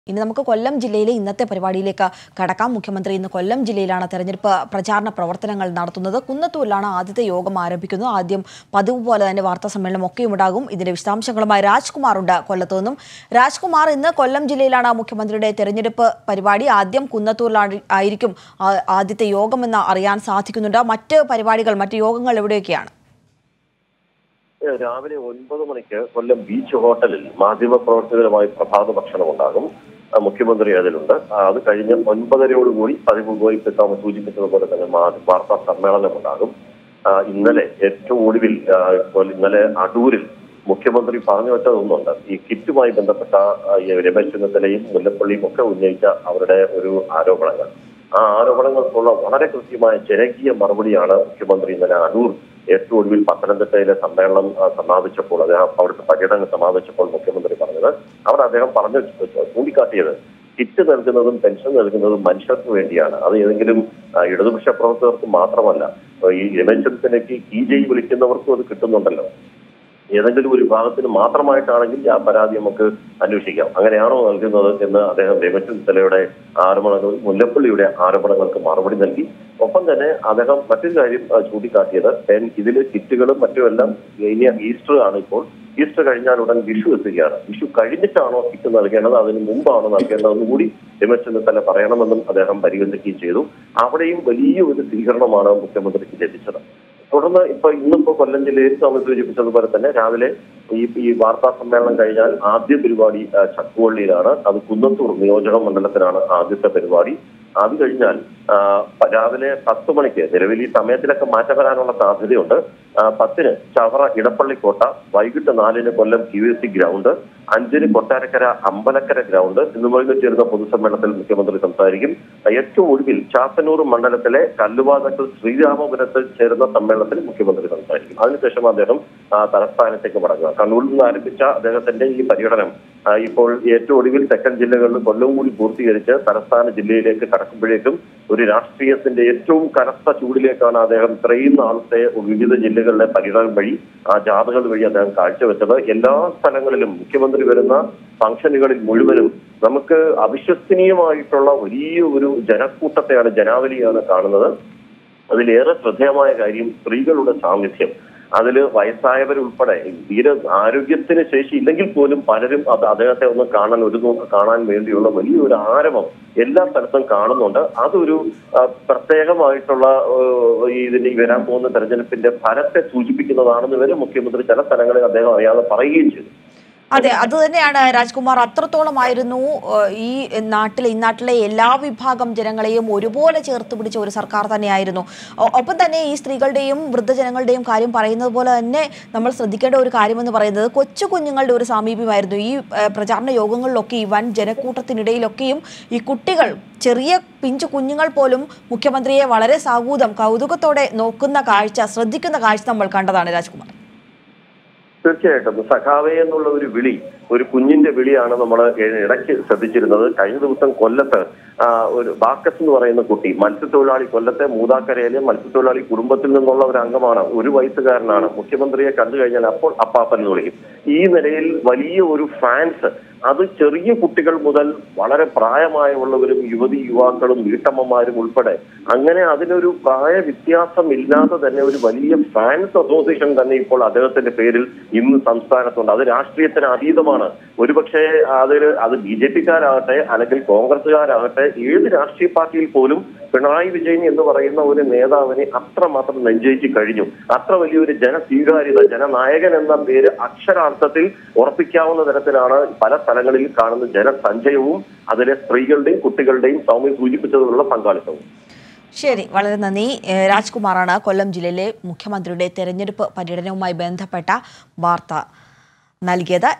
ഇനി നമുക്ക് കൊല്ലം ജില്ലയിലെ ഇന്നത്തെ പരിപാടിയിലേക്ക് കടക്കാം മുഖ്യമന്ത്രി ഇന്ന് കൊല്ലം ജില്ലയിലാണ് തെരഞ്ഞെടുപ്പ് പ്രചാരണ പ്രവർത്തനങ്ങൾ നടത്തുന്നത് കുന്നത്തൂരിലാണ് ആദ്യത്തെ യോഗം ആരംഭിക്കുന്നത് ആദ്യം പതിവ് പോലെ തന്നെ വാർത്താ സമ്മേളനം ഒക്കെയും ഉണ്ടാകും ഇതിന്റെ വിശദാംശങ്ങളുമായി രാജ്കുമാർ ഉണ്ട് കൊല്ലത്തു നിന്നും രാജ്കുമാർ ഇന്ന് കൊല്ലം ജില്ലയിലാണ് മുഖ്യമന്ത്രിയുടെ തെരഞ്ഞെടുപ്പ് പരിപാടി ആദ്യം കുന്നത്തൂരിലാണ് ആയിരിക്കും ആ- ആദ്യത്തെ യോഗമെന്ന് അറിയാൻ സാധിക്കുന്നുണ്ട് മറ്റ് പരിപാടികൾ മറ്റ് യോഗങ്ങൾ എവിടെയൊക്കെയാണ് ഏഹ് രാവിലെ ഒൻപത് മണിക്ക് കൊല്ലം ബീച്ച് ഹോട്ടലിൽ മാധ്യമപ്രവർത്തകരുമായി പ്രഭാത ഭക്ഷണം ഉണ്ടാകും ആ, മുഖ്യമന്ത്രി അതിലുണ്ട് ആ, അത് കഴിഞ്ഞ് ഒൻപതരയോടുകൂടി പതിവ് പോയി താമ സൂചിപ്പിച്ചതുപോലെ തന്നെ മാ- വാർത്താ സമ്മേളനം ഉണ്ടാകും ആ, ഇന്നലെ ഏറ്റവും ഒടുവിൽ ആ, ഇപ്പോൾ ഇന്നലെ അടൂരിൽ മുഖ്യമന്ത്രി പറഞ്ഞു വെച്ചതൊന്നുണ്ട് ഈ കിറ്റുമായി ബന്ധപ്പെട്ട ആ, ഈ രമേശ് ചെന്നിത്തലയും മുല്ലപ്പള്ളിയും ഒക്കെ ഉന്നയിച്ച അവരുടെ ഒരു ആരോപണങ്ങൾ ആ ആരോപണങ്ങൾക്കുള്ള വളരെ കൃത്യമായ ജനകീയ മറുപടിയാണ് മുഖ്യമന്ത്രി ഇന്നലെ അടൂർ ഏറ്റവും ഒടുവിൽ പത്തനംതിട്ടയിലെ സമ്മേളനം ആ, സമാപിച്ചപ്പോൾ അദ്ദേഹം അവിടുത്തെ പര്യടനം സമാപിച്ചപ്പോൾ മുഖ്യമന്ത്രി പറഞ്ഞത് അവിടെ അദ്ദേഹം പറഞ്ഞു ചൂണ്ടിക്കാട്ടിയത് കിറ്റ് നൽകുന്നതും പെൻഷൻ നൽകുന്നതും മനുഷ്യർക്ക് വേണ്ടിയാണ് അത് ഏതെങ്കിലും ആ, ഇടതുപക്ഷ പ്രവർത്തകർക്ക് മാത്രമല്ല ഈ രമേശ് ചെന്നിത്തലയ്ക്ക് കി ജയി വിളിക്കുന്നവർക്കും അത് കിട്ടുന്നുണ്ടല്ലോ ഏതെങ്കിലും ഒരു വിഭാഗത്തിന് മാത്രമായിട്ടാണെങ്കിൽ ആ പരാതി നമുക്ക് അന്വേഷിക്കാം അങ്ങനെയാണോ നൽകുന്നത് എന്ന് അദ്ദേഹം രമേശ് ചെന്നിത്തലയുടെ ആരോപണങ്ങൾ മുല്ലപ്പള്ളിയുടെ ആരോപണങ്ങൾക്ക് മറുപടി നൽകി ഒപ്പം തന്നെ അദ്ദേഹം മറ്റൊരു കാര്യം ആ, ചൂണ്ടിക്കാട്ടിയത് പെൻ- ഇതില് കിറ്റുകളും മറ്റുമെല്ലാം ഇനി ഈസ്റ്റർ ആണ് ഇപ്പോൾ ഈസ്റ്റർ കഴിഞ്ഞാൽ ഉടൻ വിഷു എത്തുകയാണ് വിഷു കഴിഞ്ഞിട്ടാണോ കിറ്റ് നൽകേണ്ടത് അതിന് മുമ്പാണോ നൽകേണ്ടതെന്ന് കൂടി രമേശ് ചെന്നിത്തല പറയണമെന്നും അദ്ദേഹം പരിഗണിക്കുകയും ചെയ്തു അവിടെയും വലിയ ഒരു സ്വീകരണമാണ് മുഖ്യമന്ത്രിക്ക് ലഭിച്ചത് തുടർന്ന് ഇപ്പൊ ഇന്നിപ്പോ കൊല്ലം ജില്ലയിൽ നമ്മൾ സൂചിപ്പിച്ചതുപോലെ തന്നെ രാവിലെ ഈ ഈ വാർത്താ സമ്മേളനം കഴിഞ്ഞാൽ ആദ്യ പരിപാടി ആ, ചക്കുവള്ളിയിലാണ് അത് കുന്നത്തൂർ നിയോജക മണ്ഡലത്തിലാണ് ആദ്യത്തെ പരിപാടി അത് കഴിഞ്ഞാൽ ആ, പ- രാവിലെ പത്ത് മണിക്ക് നിലവിൽ ഈ സമയത്തിലൊക്കെ മാറ്റം വരാനുള്ള സാധ്യതയുണ്ട് ആ, പത്തിന് ചവറ ഇടപ്പള്ളിക്കോട്ട വൈകിട്ട് നാലിന് Kollam Q S C ground അഞ്ചിന് കൊട്ടാരക്കര അമ്പലക്കര ഗ്രൗണ്ട് എന്നിവയിൽ ചേരുന്ന പൊതുസമ്മേളനത്തിൽ മുഖ്യമന്ത്രി സംസാരിക്കും ഏറ്റവും ഒടുവിൽ ചാത്തന്നൂർ മണ്ഡലത്തിലെ കല്ലുവാതക്കൽ ശ്രീരാമപുരത്ത് ചേരുന്ന സമ്മേളനത്തിൽ മുഖ്യമന്ത്രി സംസാരിക്കും അതിനുശേഷം അദ്ദേഹം ആ, തലസ്ഥാനത്തേക്ക് മടങ്ങുക കണ്ണൂരിൽ നിന്ന് ആരംഭിച്ച അദ്ദേഹത്തിന്റെ ഈ പര്യടനം ആ, ഇപ്പോൾ ഏറ്റവും ഒടുവിൽ തെക്കൻ ജില്ലകളിൽ കൊല്ലവും കൂടി പൂർത്തീകരിച്ച് തലസ്ഥാന ജില്ലയിലേക്ക് കടക്കുമ്പോഴേക്കും ഒരു രാഷ്ട്രീയത്തിന്റെ ഏറ്റവും കനത്ത ചൂടിലേക്കാണ് അദ്ദേഹം ഇത്രയും നാളത്തെ വിവിധ ജില്ലകളിലെ പര്യടനം വഴി ആ ജാഥകൾ വഴി അദ്ദേഹം കാഴ്ചവെച്ചത് എല്ലാ സ്ഥലങ്ങളിലും മുഖ്യമന്ത്രി വരുന്ന ഫംഗ്ഷനുകളിൽ മുഴുവനും നമുക്ക് അവിശ്വസനീയമായിട്ടുള്ള വലിയ ഒരു ജനക്കൂട്ടത്തെയാണ് ജനാവലിയാണ് കാണുന്നത് അതിലേറെ ശ്രദ്ധേയമായ കാര്യം സ്ത്രീകളുടെ സാന്നിധ്യം അതിൽ വയസ്സായവരുൾപ്പെടെ തീരെ ആരോഗ്യത്തിന് ശേഷി ഇല്ലെങ്കിൽ പോലും പലരും അത് അദ്ദേഹത്തെ ഒന്ന് കാണാൻ ഒരു നോക്ക് കാണാൻ വേണ്ടിയുള്ള വലിയൊരു ആരവം എല്ലാ സ്ഥലത്തും കാണുന്നുണ്ട് അതൊരു ആ, പ്രത്യേകമായിട്ടുള്ള ഏഹ്, ഈ ഇതിന്റെ ഈ വരാൻ പോകുന്ന തെരഞ്ഞെടുപ്പിന്റെ ഫലത്തെ സൂചിപ്പിക്കുന്നതാണെന്ന് വരെ മുഖ്യമന്ത്രി ചില സ്ഥലങ്ങളിൽ അദ്ദേഹം അറിയാതെ പറയുകയും ചെയ്തു അതെ അത് തന്നെയാണ് രാജ്കുമാർ അത്രത്തോളമായിരുന്നു ഏഹ്, ഈ നാട്ടിലെ ഈ നാട്ടിലെ എല്ലാ വിഭാഗം ജനങ്ങളെയും ഒരുപോലെ ചേർത്ത് പിടിച്ച ഒരു സർക്കാർ തന്നെയായിരുന്നു ഒ- ഒപ്പം തന്നെ ഈ സ്ത്രീകളുടെയും വൃദ്ധജനങ്ങളുടെയും കാര്യം പറയുന്നത് പോലെ തന്നെ നമ്മൾ ശ്രദ്ധിക്കേണ്ട ഒരു കാര്യമെന്ന് പറയുന്നത് കൊച്ചു കുഞ്ഞുങ്ങളുടെ ഒരു സാമീപ്യമായിരുന്നു ഈ ഏഹ്, പ്രചാരണ യോഗങ്ങളിലൊക്കെ ഈ വൻ ജനക്കൂട്ടത്തിനിടയിലൊക്കെയും ഈ കുട്ടികൾ ചെറിയ പിഞ്ചു കുഞ്ഞുങ്ങൾ പോലും മുഖ്യമന്ത്രിയെ വളരെ സാഹൂതം കൗതുകത്തോടെ നോക്കുന്ന കാഴ്ച ശ്രദ്ധിക്കുന്ന കാഴ്ച നമ്മൾ കണ്ടതാണ് രാജ്കുമാർ തീർച്ചയായിട്ടും സഖാവേ എന്നുള്ള ഒരു വിളി ഒരു കുഞ്ഞിന്റെ വിളിയാണ് നമ്മൾ ഇടയ്ക്ക് ശ്രദ്ധിച്ചിരുന്നത് കഴിഞ്ഞ ദിവസം കൊല്ലത്ത് ആ, ഒരു ബാക്കസ് എന്ന് പറയുന്ന കുട്ടി മത്സ്യത്തൊഴിലാളി കൊല്ലത്തെ മൂതാക്കരയിലെ മത്സ്യത്തൊഴിലാളി കുടുംബത്തിൽ നിന്നുള്ള ഒരു അംഗമാണ് ഒരു വയസ്സുകാരനാണ് മുഖ്യമന്ത്രിയെ കണ്ടു കഴിഞ്ഞാൽ അപ്പോൾ അപ്പാപ്പൻ എന്ന് വിളിക്കും ഈ നിലയിൽ വലിയ ഒരു ഫാൻസ് അത് ചെറിയ കുട്ടികൾ മുതൽ വളരെ പ്രായമായുള്ളവരും യുവതി യുവാക്കളും വീട്ടമ്മമാരും ഉൾപ്പെടെ അങ്ങനെ അതിനൊരു പ്രായ വ്യത്യാസം ഇല്ലാതെ തന്നെ ഒരു വലിയ ഫാൻസ് അസോസിയേഷൻ തന്നെ ഇപ്പോൾ അദ്ദേഹത്തിന്റെ പേരിൽ ഇന്ന് സംസ്ഥാനത്തുണ്ട് അത് രാഷ്ട്രീയത്തിന് അതീതമാണ് ഒരുപക്ഷെ അതിൽ അത് ബി ജെ പിക്കാരാകട്ടെ അല്ലെങ്കിൽ കോൺഗ്രസുകാരാകട്ടെ ഏത് രാഷ്ട്രീയ പാർട്ടിയിൽ പോലും പിണറായി വിജയൻ എന്ന് പറയുന്ന ഒരു നേതാവിനെ അത്രമാത്രം നെഞ്ചേറ്റി കഴിഞ്ഞു അത്ര വലിയൊരു ജനസ്വീകാര്യത ജനനായകൻ എന്ന പേര് അക്ഷരാർത്ഥത്തിൽ ഉറപ്പിക്കാവുന്ന തരത്തിലാണ് പല സ്ഥലങ്ങളിൽ കാണുന്ന ജനസഞ്ചയവും അതിലെ സ്ത്രീകളുടെയും കുട്ടികളുടെയും സൗമ്യം സൂചിപ്പിച്ചതിലുള്ള പങ്കാളിത്തവും ശരി വളരെ നന്ദി ഏഹ് രാജ്കുമാറാണ് കൊല്ലം ജില്ലയിലെ മുഖ്യമന്ത്രിയുടെ തെരഞ്ഞെടുപ്പ് പര്യടനവുമായി ബന്ധപ്പെട്ട വാർത്ത നൽകിയത്